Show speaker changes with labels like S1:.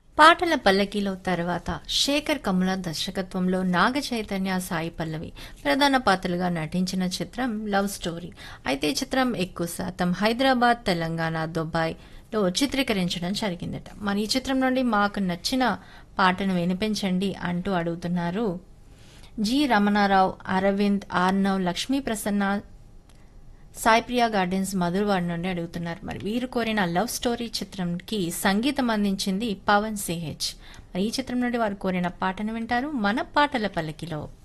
S1: పాటల పల్లకిలో తర్వాత శేఖర్ కమల దర్శకత్వంలో నాగ చైతన్య సాయి పల్లవి ప్రధాన పాత్రలుగా నటించిన చిత్రం లవ్ స్టోరీ అయితే ఈ చిత్రం ఎక్కువ శాతం హైదరాబాద్ తెలంగాణ దుబాయ్ లో చిత్రీకరించడం జరిగిందట మరి ఈ చిత్రం నుండి మాకు నచ్చిన పాటను వినిపించండి అంటూ అడుగుతున్నారు జి రమణారావు అరవింద్ ఆర్నవ్ లక్ష్మీ ప్రసన్న సాయిప్రియ గార్డెన్స్ మధురవాడ నుండి అడుగుతున్నారు మరి వీరు కోరిన లవ్ స్టోరీ చిత్రంకి సంగీతం అందించింది పవన్ సిహెచ్ మరి ఈ చిత్రం నుండి వారు కోరిన పాటను వింటారు మన పాటల పల్లకిలో